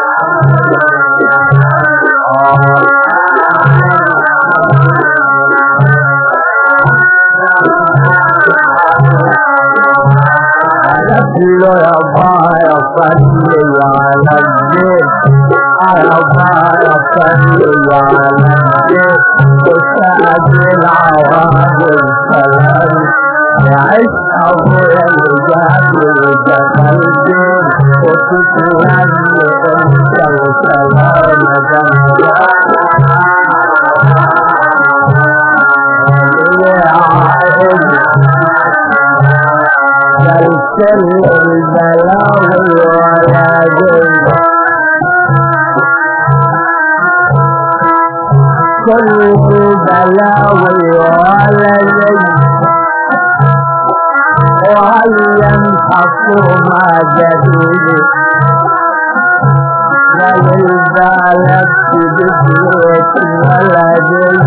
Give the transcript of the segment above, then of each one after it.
له يا بايا صلي على البيت يا بايا صلي على البيت وسعد العوامل سلام يعيش ابويا الجابر جبلتين وتتلم انت وسلام سلسل البلاوي ولا جن كل بلاوي ولا جن وهل ينحصر ما جديد لا للبالك بسويت ولا جن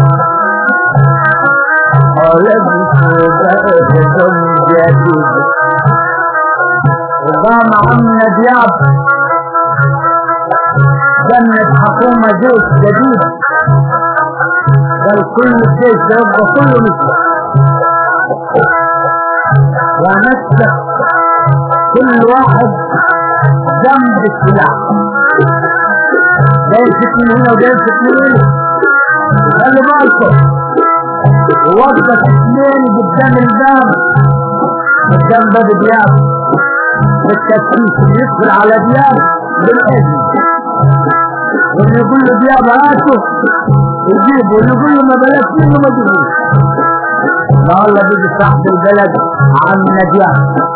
ولبس بأسهم جديد وقام عمنا دياب جنة حكومة جيش جديد بل كل الجيش يبقى كله مثله ونسك كل واحد جنب السلاح جاي من هنا وجاي من هنا خلي بالكم ووقف اثنين قدام الباب قدام باب دياب بالتسليس يدخل على دياب بالاذن واللي يقول له دياب هاته يجيب واللي يقول له ما بلاش منه ما تجيبوش قال له بيجي صاحب البلد عم دياب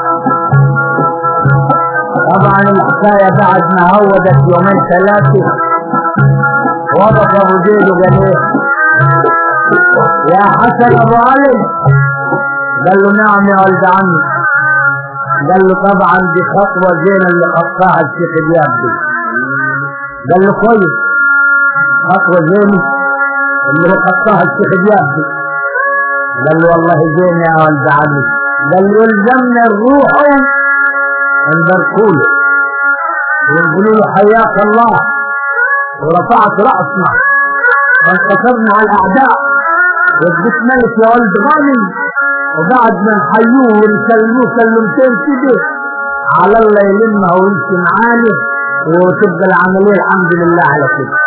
طبعا الحكاية بعد ما هودت يومين ثلاثة وقف ابو زيد وقال ايه يا حسن ابو علي قال له نعم يا ولد عمي قال له طبعا دي خطوة زينة اللي خطاها الشيخ دياب دي قال له كويس خطوة زينة اللي خطاها الشيخ دياب دي قال له والله زين يا ولد عمي قال له يلزمنا الروح نباركوله ونقولوا له حياك الله ورفعت رأسنا وانتصرنا على الأعداء واديت ملك يا ولد غالي وبعد ما نحيوه ونسلموه سلمتين كده على الله يلمها ويمشي معانا وتبقى العملية الحمد لله على كده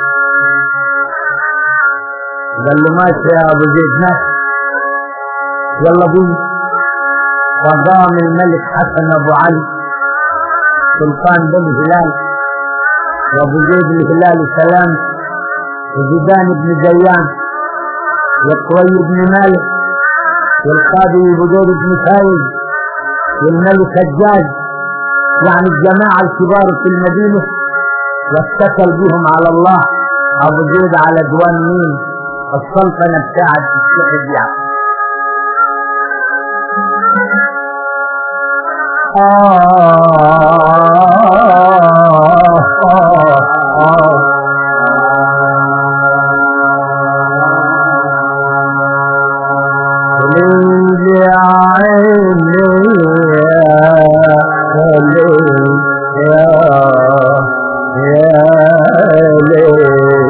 قال له ماشي يا ابو زيد ماشي يلا بينا وقام الملك حسن ابو علي سلطان بن هلال وابو زيد الهلال سلام وزيدان بن زيان وقوي بن مالك والقاضي بدور بن فايز والملك الجاج يعني الجماعة الكبار في المدينة واتكل بهم على الله أبو زيد على دوان مين السلطنة بتاعت الشيخ دياب آه آه آه يا عيني يا ليل يا يا ليل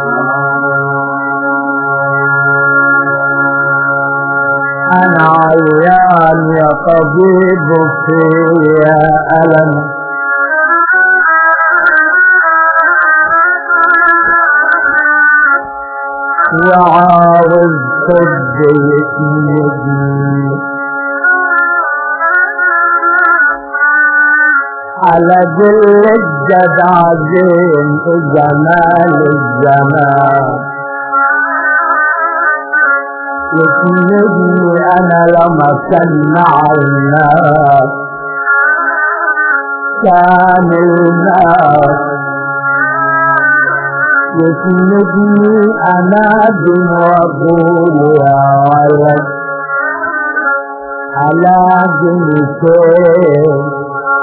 أنا عيان يا طبيب فيا ألم وعاوز طب يسندني على جل الجدعين جمال الزمان يسندني انا لما سمع الناس كان الناس يسندني انا بن واقول يا ولد على جنتين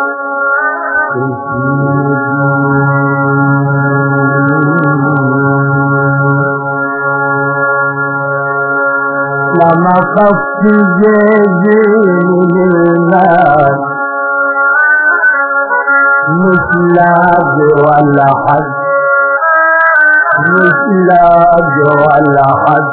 لما خفت جيبي للناس مش لاقي ولا حد مش لاقي ولا حد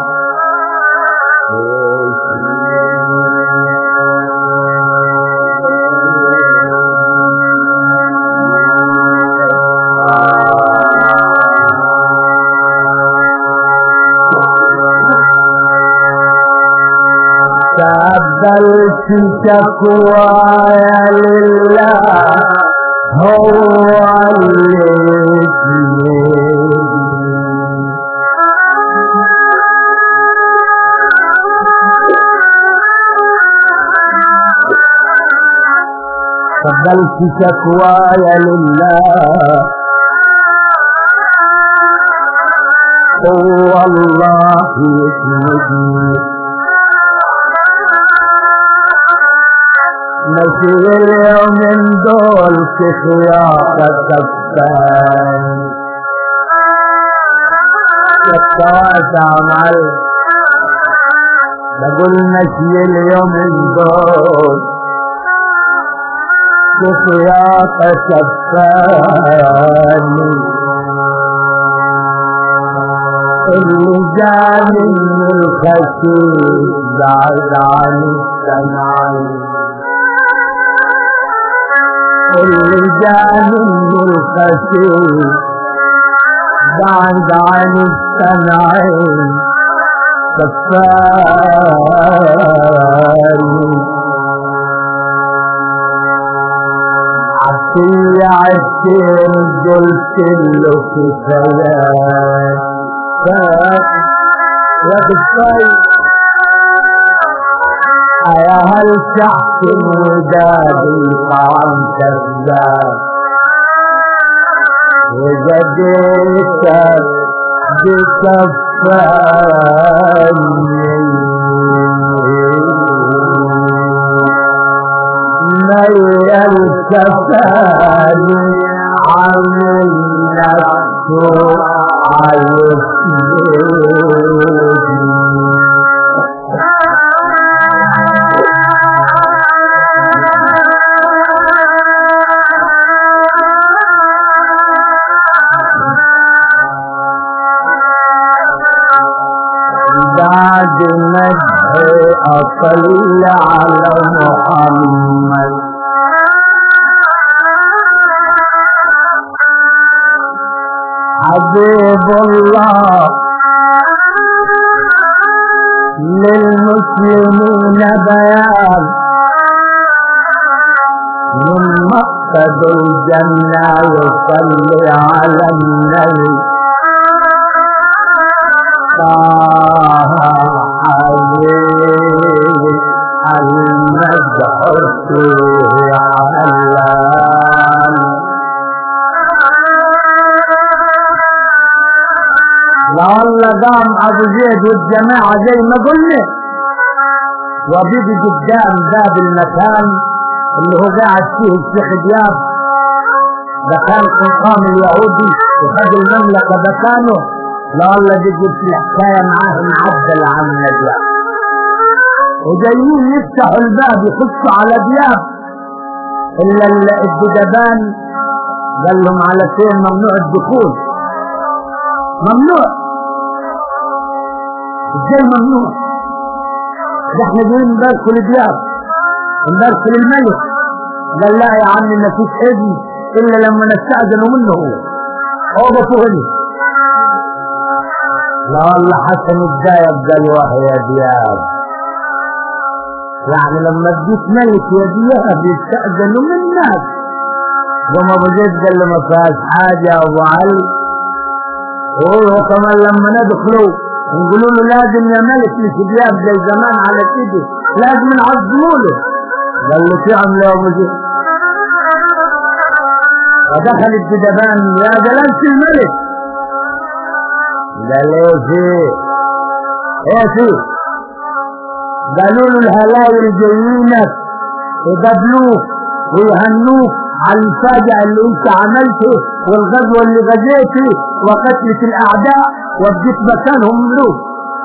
قبلت شكوايا لله هو اللي يسمعني قبلت شكوايا لله هو الله يسمعني مشي اليوم دول في خياطة كفان يتواسع معلم بقول مشي اليوم دول في خياطة كفان اللي جاني من الخسيس بعد عن السمعين اللي جاني من الخسيس بعد عن السمعين كفاني عطية عشتين قلت له كفاية يا بالطيب يا هل تحت ودادي طعم كذاب وجديتك بكفاني ميل كفاني عامل نفسه عايشني بعد مدح أصل على محمد حبيب الله للمسلمين بيان من مقصد الجنة يصلي على النبي طه حبيب المدح فيه علان لعل قام ابو زيد والجماعه زي ما قلنا وبيجي قدام باب المكان اللي هو قاعد فيه الشيخ دياب ده كان القام اليهودي وخد المملكه مكانه لعل دي جبت الحكايه معاه معدل عن دياب وجايين يفتحوا الباب يخشوا على دياب الا الدبان قال لهم على فين ممنوع الدخول ممنوع ازاي ممنوع ده احنا جايين نبارك لدياب نبارك للملك قال لا يا عم ما فيش اذن الا لما نستاذن منه هو هو بطولي لا والله حسن الدايب قال واه يا دياب يعني لما تجيك ملك يا دياب يستاذنوا من الناس قام ابو زيد قال له ما فيهاش حاجه يا ابو علي هو كمان لما ندخلوا نقولوا له لازم يا ملك مش دياب زي زمان على كده لازم نعظموا له قال له تعمل يا ابو زيد ودخل الدبان يا جلالة الملك قال ايه فيه ايه فيه قالوا له الهلاوي جايينك يقابلوك ويهنوك على المفاجأة اللي انت عملته والغزوة اللي غزيته وقتلة الأعداء واديت مكانهم ملوك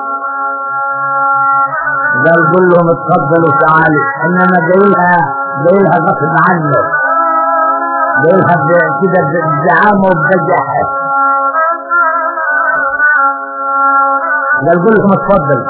قال قول لهم اتفضلوا تعالوا انما جايلها جايلها غصب عنك قالها كده بزعامه وبجاحة قال قول لهم اتفضل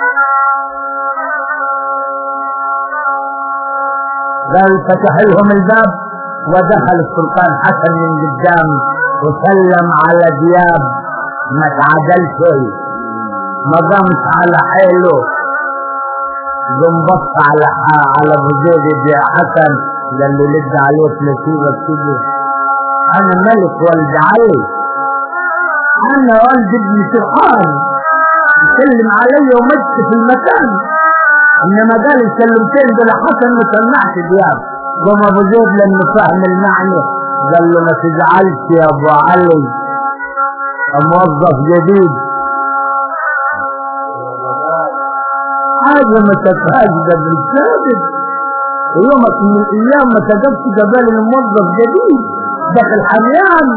قال فتح لهم الباب ودخل السلطان حسن من قدام وسلم على دياب ما تعدل شيء ما قامش على حيله قام بص على على ابو زيد يا حسن قال له لد عليك نسيبك كده انا ملك ولد علي انا ولد ابن سرحان يسلم علي ومجد في المكان انما قال الكلمتين دول حسن ما سمعش دياب قام ابو زيد لما فهم المعنى قال له ما تزعلش يا ابو علي موظف جديد حاجة ما تفاجئ بالكاذب يومك من الايام ما تجدش جبال الموظف جديد داخل حميان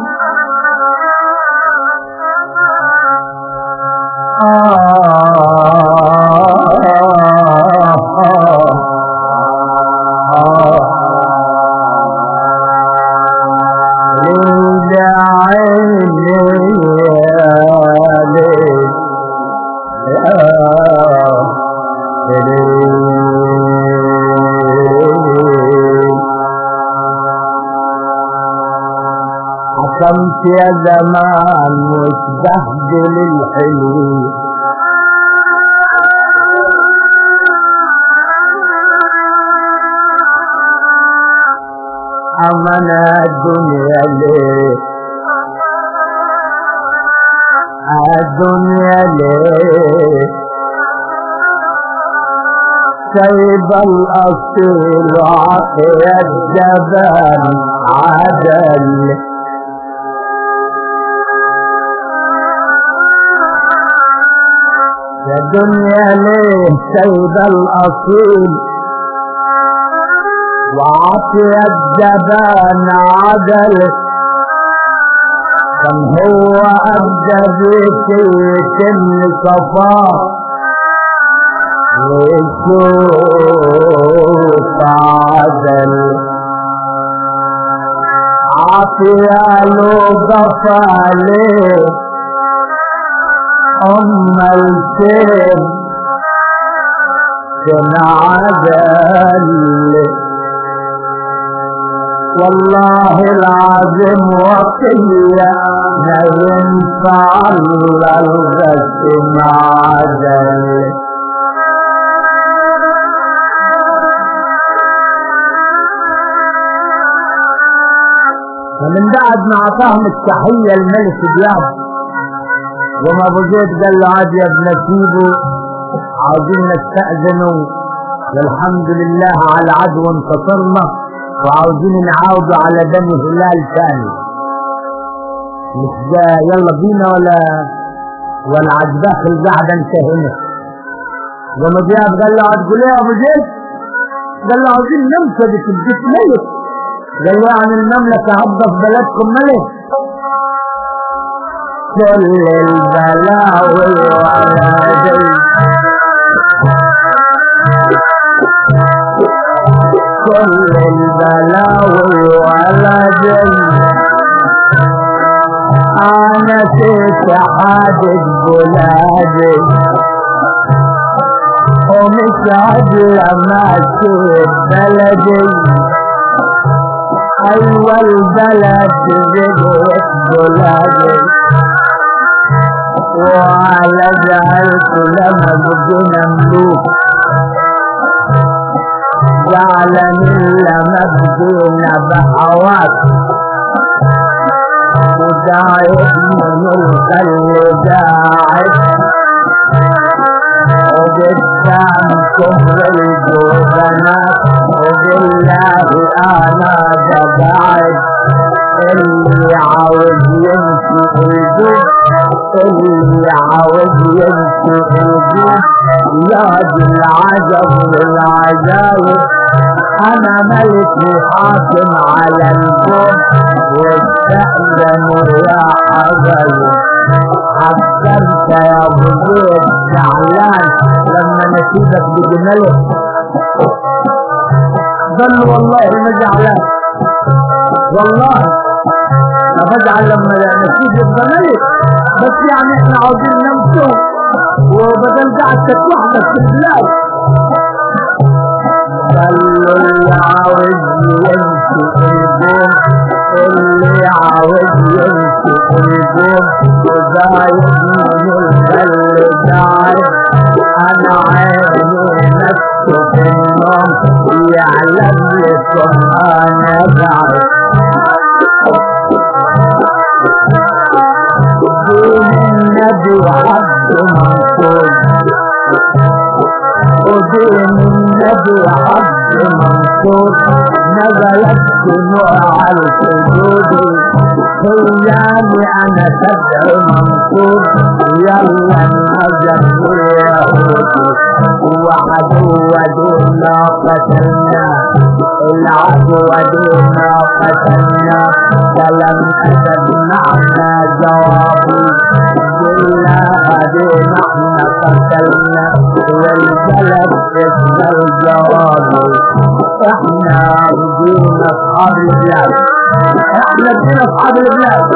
حكمت يا زمان وتبهدل الحلو أمنا الدنيا ليه الدنيا ليه سيب الأصيل عطي الجبان عدل يا دنيا ليه سيد الأصيل وعطي الجبان عدل كم هو أبدى بك يتم صفاه ويشوف عدل عطي له ضفاليه أم الكرم كان عدل والله العظيم وقيا ما ينفع الا الغسم عدل فمن بعد ما اعطاهم التحيه الملك دياب وما ابو زيد قال له عاد يا ابن سيبه عاوزين نستأذنوا والحمد لله على عدو انتصرنا وعاوزين نعاودوا على بني هلال ثاني مش ده يلا بينا ولا ولا عجباك القعده انتهينا لما جاب قال له هتقول ايه يا ابو زيد؟ قال له عاوزين نمسك البيت ملك قال له يعني المملكه هتضف بلدكم ملك كل البلاوي وعلى كل البلاوي وعلى أنا في اتحاد بلادي ومش عدل ماشي بلدي أيوة البلد رجعت بلادي وعلى جعلت لما بقينا ملوك جعلني لما بقينا بحوات وداعت من الخل داعت وقدام كفر الجبنات وبالله انا بدعت اللي عاوز يمشي الجد اللي عاوز يمشي الجد ياد العجب والعجايب انا ملك حاكم على الكون واستأذنوا يا حبايب حكمت يا ابو زيد زعلان لما نسيبك بجمله قال له والله ما زعلان والله انا بزعل لما نسيب يبقى ملك بس يعني احنا عاوزين نمسه وبدل قعدتك وحدك في البلاد قالوا اللي عاوز يمشي البوم اللي عاوز يمشي البوم وزايد من البل قاعد انا عيني نفسه في النوم يعلم لكم انا قاعد دين النبي عبد منصور ودين النبي عبد منصور نزلت دموع السجود خيالي انا سبع منصور يلا نزل اليهود وعدو ودينا قتلنا العدو ودينا قتلنا فلم اسد معنا جوابي بالله هدينا احنا قتلنا والبلد اسم الجواب احنا بدينا اصحاب البلاد احنا بدينا اصحاب البلاد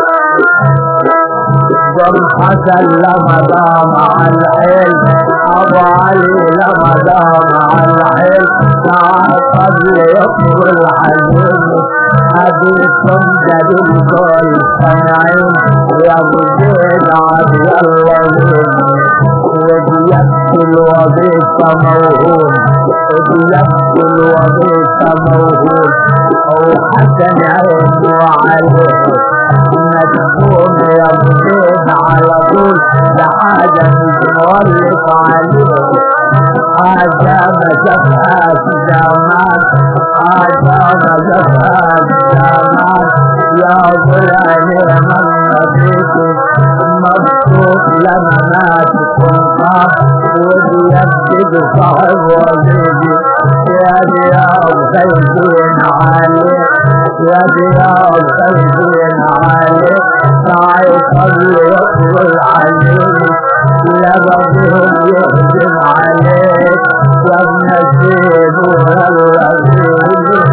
دم حسن لما دام على الحيل ابو علي لما دام على الحيل تعال قبل يطول العزيم حديثهم جديد كل سمعين يا ابو زيد عبد الله وبيبكي الوظيفة موهوم وبيبكي الوظيفة موهوم وحسن عينه عليه مدفون يا زيد على طول لحاجة مش مولف عليه حاجة ما شافهاش زمان حاجة ما شافهاش زمان يا ظلالي من نبيك مبسوط لما ما تكون خاف وبيبدي صاحب وزيدي يا ديار خيفين عليك يا ديار خيفين عليك تعي قبل يطول عليك لبدهم يهجم عليك يا ابن السيد والذي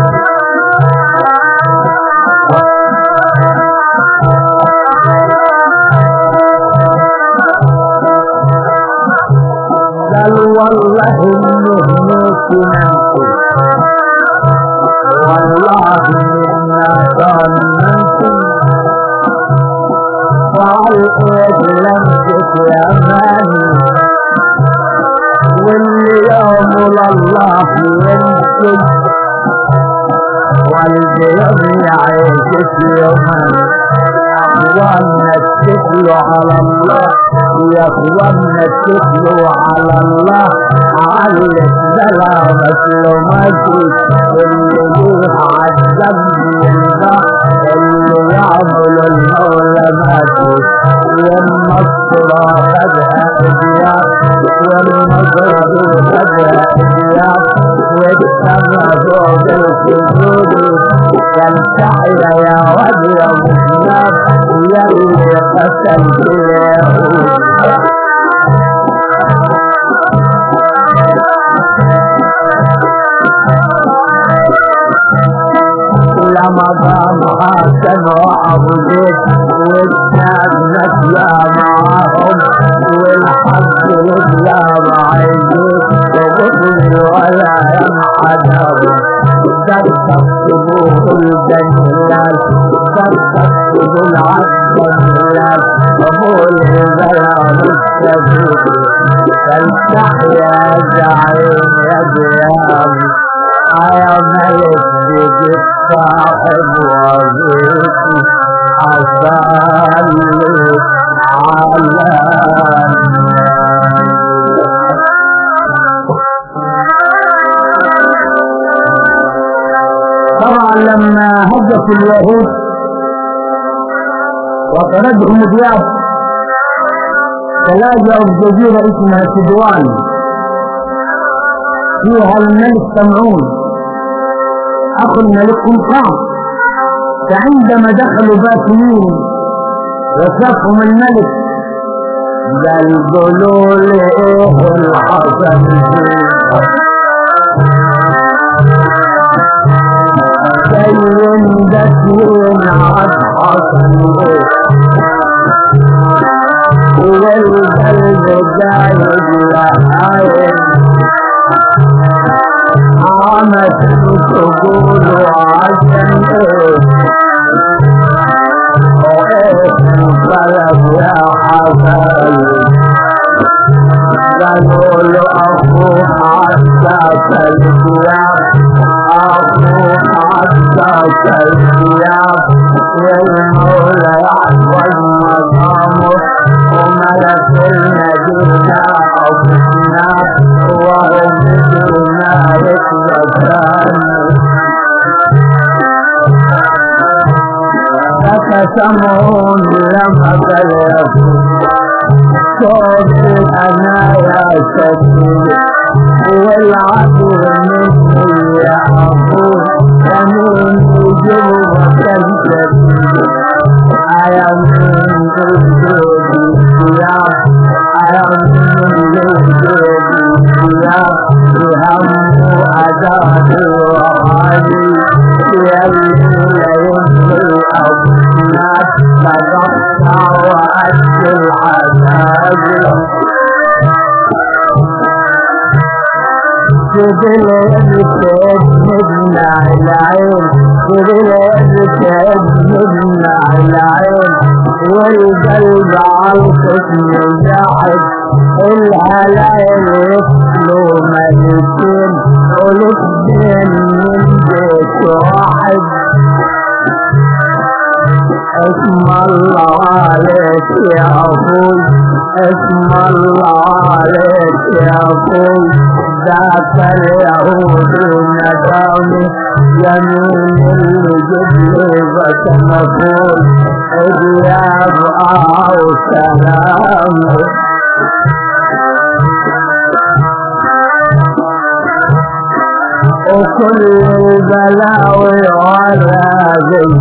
قال والله النهمة ننسي والله منا ظننتم وعلقيت لمسك يا ماني واليوم لله ينسي والبيض يعيشك يوما اخوانا اتكلوا على الله يا اخوانا اتكلوا على الله علق سلامك لو ماشي اللي ليه عالذنب ينفع اللي يعمل المولى ماشي والنصر خدها ادياب والنصر خدها ادياب والسما فوق السجود كان تحيا يا واد يا مسلم يا اللي قتلت اليهود لما قام حسن وابو زيد والناس نسيا معاهم والحق رجلا معيزيد وقتل ولا ينحدروا تستقبلوا الجنات تستقبلوا العبد وقول البلاد السبيل فلتحيا زعيم يا ديام يا ملك بيجي صاحب وظيفتي أصلي على طبعا لما هجت اليهود وطردهم دياب تلاجأوا بجزيرة اسمها سدوان فيها الملك سمعون أخو الملك قمقام فعندما دخلوا باتنين وشافهم الملك قال قولوا لي ايه الحسن زين دسوي الثياب والمولى يحفظ مقامه وملك المدينة حفظنا وهم بدنا يتذكرنا فقسمهم لما بلغوا صوت أنا يا سيدي والعدو مني يا أبو ومن يجيب وكذب أيا من يجيب الثياب أيا من يجيب الثياب يهم أداه وعلي يلي يمضي أبنات فقطع وأدي العذاب فضل بتجنبنا العين فضل بتجنبنا العين والقلب عالقسم جاحد الهلايل يصلوا ملكين ولسبين من بيت واحد اسم الله عليك يا أخوي اسم الله عليك يا أخوي ذاك اليهود ندامي يمين اللي جبلي وتنفول إجياب آه سلامي وكل البلاوي والراجل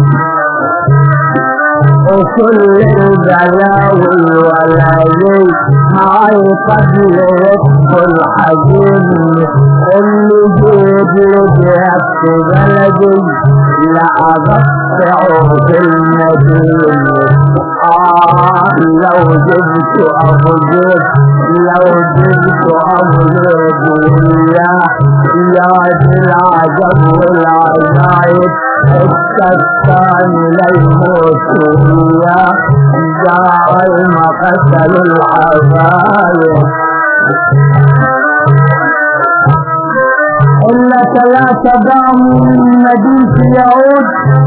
وكل البلاوي والعزي معي قبل يدخل حزين اللي جيب لجهة في بلدي لا أقطعه في المدينة آه لو جبت أبو زيد لو جبت أبو زيد يا يا ذي العجب والعجائب السكان للموت يا دائم قتل العذاب إلا ثلاثة دام من مدينة يعود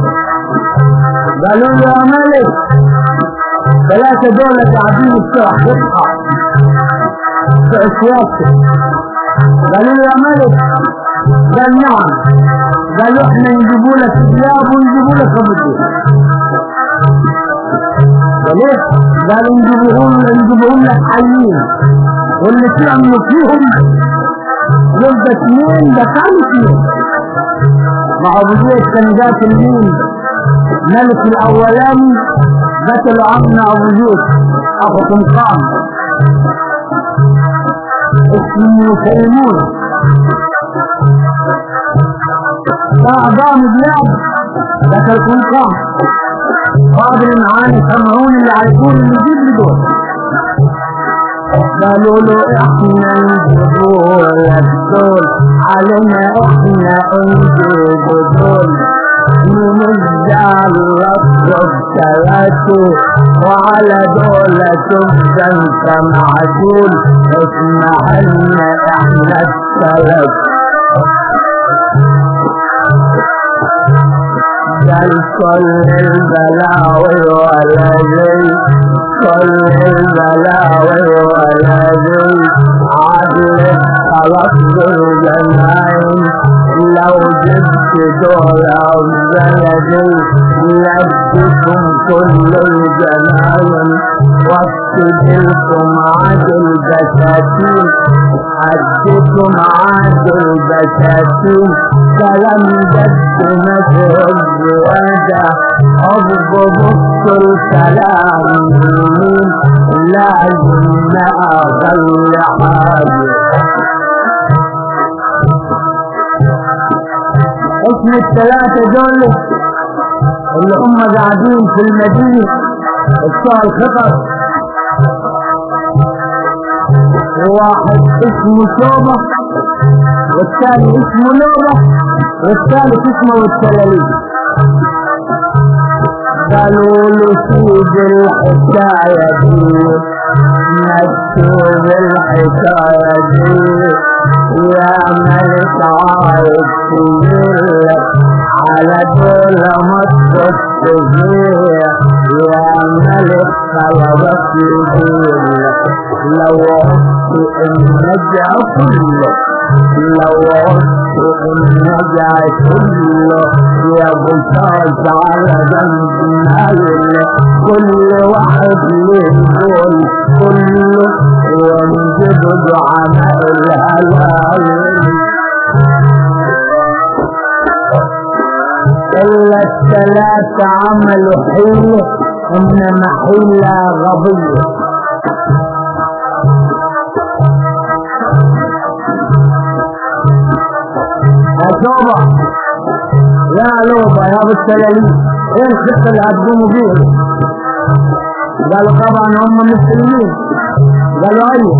قالوا له يا ملك ثلاثة دولة قاعدين السرح يصحى في أسواقه قالوا له يا ملك قال نعم قالوا احنا نجيبوا لك ثياب ونجيبوا لك ابو ليه؟ قالوا نجيبوهم نجيبوهم لك حيين واللي تعملوا فيهم يبقى اثنين ده كانوا اثنين مع ابو زيد كان ذات المين ملك الاولاني قتلوا عمنا ابو زيد ابو قمقام اسمه سلمون فأعضاء بلاد ذاك القمقام قادر معانا سمعون اللي عايزون نجيب لي دول قالوا له احنا نجيبوا لك دول علينا احنا نجيب دول من الزعل رفض ثلاثة وعلى دولة تبقى انت معدول اسمع لنا احنا الثلاثة قال كل البلاوي ولا زي كل البلاوي ولا زي عدل خلاص بالجناين لو جبت دولة بلدي لبكم كل الجناين واكتبلكم عدل بساتين حدكم عدل بساتين كلام جد مفهوم زيادة أبغض الكلام مين لازم أغل حاجة اسم الثلاثة دول اللي هم قاعدين في المدينة بتوع الخطر واحد اسمه شوبة والثاني اسمه نوبة والثالث اسمه التلاليب قالوا له سيد الحكاية دي مكتوب الحكاية دي يا ملك عايز تجيلك على دول مصر الصغير يا ملك خلبك يدير لو عدت النجع كله لو عدت النجع كله يا بطاز على جنب نايل كل واحد له دول كله ونجد دعماء الهلال إلا الثلاثة عملوا حيلة إنما حيلة غبية أشوفة يا لوبة يا ابو السلالين ايه الخطة اللي هتقوموا بيها قالوا طبعا هم مسلمين قالوا ايوه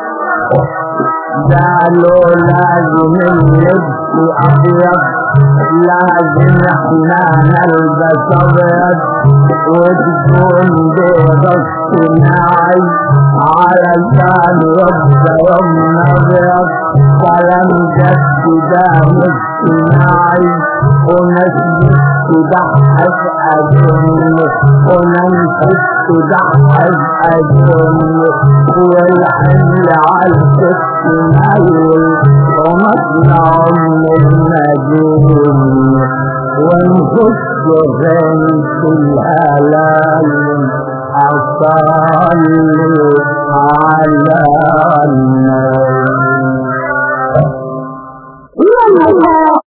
قالوا لازم اللبس ابيض لازم احنا نلبس ابيض وتكون بيض اصطناعي علشان يبقى يومنا ابيض كلام جد ده مش اصطناعي ونسبة تضحك أجن ونمسك تضحك أجن والحمل على الكتف مايل ومطلع من المدين ونخش غني في الهلال